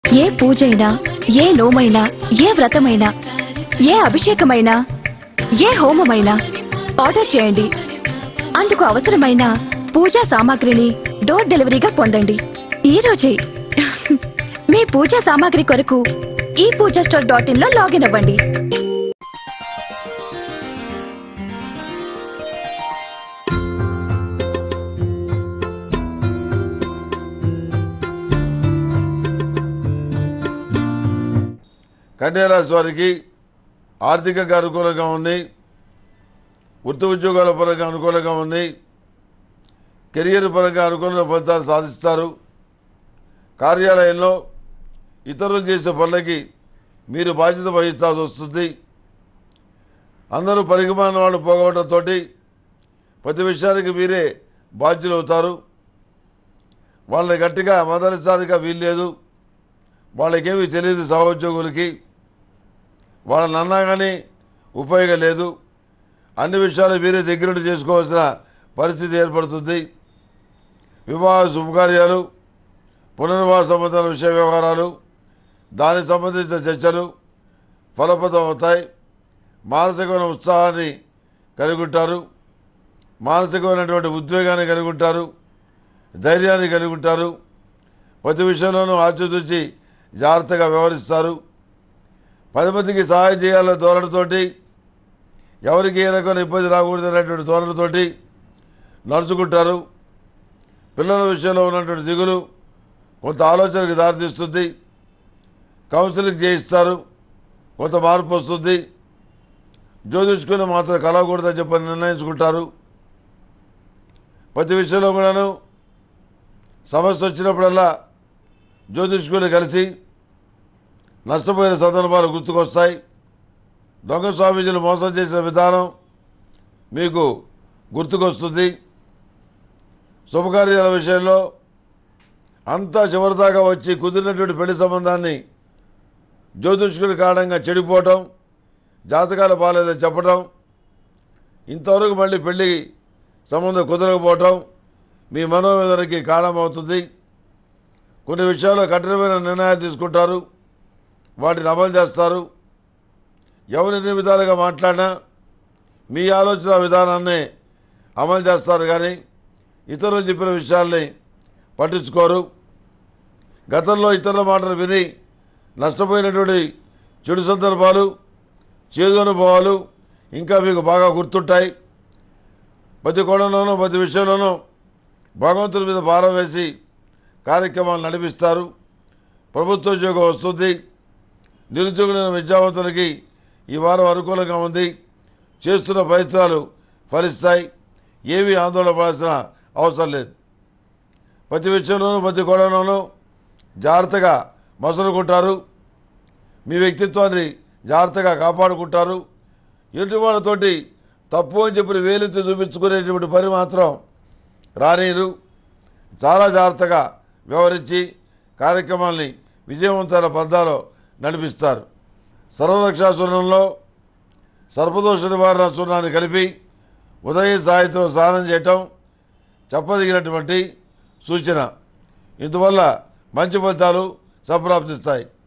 ఏ పూజైనా ఏ నోమైనా ఏ వ్రతమైనా ఏ అభిషేకమైనా ఏ హోమమైనా ఆర్డర్ చేయండి అందుకు అవసరమైన పూజా సామాగ్రిని డోర్ డెలివరీగా పొందండి ఈ రోజే మీ పూజా సామాగ్రి కొరకు ఈ పూజా స్టోర్ డాట్ ఇన్ లో లాగిన్ అవ్వండి కన్యారాశి వారికి ఆర్థికంగా అనుకూలంగా ఉంది వృత్తి ఉద్యోగాల పరంగా అనుకూలంగా ఉంది కెరియర్ పరంగా అనుకూలమైన ఫలితాలు సాధిస్తారు కార్యాలయంలో ఇతరులు చేసే పనులకి మీరు బాధ్యత వహించాల్సి వస్తుంది అందరూ పరిగమాన వాళ్ళు పోగొట్టడంతో ప్రతి విషయానికి మీరే బాధ్యులు అవుతారు వాళ్ళని గట్టిగా మొదలుసారిగా వీల్లేదు వాళ్ళకేమీ తెలియదు సహోద్యోగులకి వాళ్ళని అన్నా కానీ ఉపయోగం లేదు అన్ని విషయాలు మీరే దగ్గరుండి చేసుకోవాల్సిన పరిస్థితి ఏర్పడుతుంది వివాహ శుభకార్యాలు పునర్వాస సంబంధాల విషయ వ్యవహారాలు దానికి సంబంధించిన చర్చలు ఫలప్రదం అవుతాయి మానసికమైన ఉత్సాహాన్ని కలిగి ఉంటారు మానసికమైనటువంటి ఉద్వేగాన్ని కలిగి ఉంటారు ధైర్యాన్ని కలిగి ఉంటారు ప్రతి విషయంలోనూ ఆచితూచి జాగ్రత్తగా వ్యవహరిస్తారు పది మందికి సహాయం చేయాలనే ధోరణితోటి ఎవరికి ఏ రకమైన ఇబ్బంది రాకూడదు అనేటువంటి ధోరణితోటి నడుచుకుంటారు పిల్లల విషయంలో ఉన్నటువంటి దిగులు కొంత ఆలోచనకి దారితీస్తుంది కౌన్సిలింగ్ చేయిస్తారు కొంత మార్పు వస్తుంది జ్యోతిష్కుని మాత్రం కలవకూడదని చెప్పి నిర్ణయించుకుంటారు ప్రతి విషయంలో కూడాను సమస్య వచ్చినప్పుడల్లా జ్యోతిష్కుని కలిసి నష్టపోయిన సందర్భాలు గుర్తుకొస్తాయి దొంగ స్వామీజీలు మోసం చేసిన విధానం మీకు గుర్తుకొస్తుంది శుభకార్యాల విషయంలో అంతా చివరిదాకా వచ్చి కుదిరినటువంటి పెళ్లి సంబంధాన్ని జ్యోతిష్కుని కారణంగా చెడిపోవటం జాతకాలు బాగాలేదని చెప్పడం ఇంతవరకు మళ్ళీ పెళ్లి సంబంధం కుదరకపోవటం మీ మనోవేదనకి కారణమవుతుంది కొన్ని విషయాల్లో కఠినమైన నిర్ణయాలు తీసుకుంటారు వాటిని అమలు చేస్తారు ఎవరు ఎన్ని విధాలుగా మాట్లాడినా మీ ఆలోచన విధానాన్ని అమలు చేస్తారు కానీ ఇతరులు చెప్పిన విషయాల్ని పట్టించుకోరు గతంలో ఇతరుల మాటలు విని నష్టపోయినటువంటి చెడు సందర్భాలు చేదు అనుభవాలు ఇంకా మీకు బాగా గుర్తుంటాయి ప్రతి కోణంలోనూ ప్రతి విషయంలోనూ భగవంతుని మీద భారం వేసి కార్యక్రమాలు నడిపిస్తారు ప్రభుత్వ ఉద్యోగం వస్తుంది నిరుద్యోగులైన విద్యావంతులకి ఈ వారం అనుకూలంగా ఉంది చేస్తున్న ప్రయత్నాలు ఫలిస్తాయి ఏమీ ఆందోళన పడాల్సిన అవసరం లేదు ప్రతి విషయంలోనూ ప్రతి కోణంలోనూ జాగ్రత్తగా మసలుకుంటారు మీ వ్యక్తిత్వాన్ని జాగ్రత్తగా కాపాడుకుంటారు ఎదుటి వాళ్ళతోటి తప్పు అని చెప్పి వేలెత్తి చూపించుకునేటువంటి పని మాత్రం రానీరు చాలా జాగ్రత్తగా వ్యవహరించి కార్యక్రమాల్ని విజయవంతమైన పద్దాలో నడిపిస్తారు సర్వరక్షా సూర్యంలో సర్పదోష నివారణ సూర్యాన్ని కలిపి ఉదయం సాయంత్రం స్నానం చేయటం చెప్పదగినటువంటి సూచన ఇందువల్ల మంచి ఫలితాలు సంప్రాప్తిస్తాయి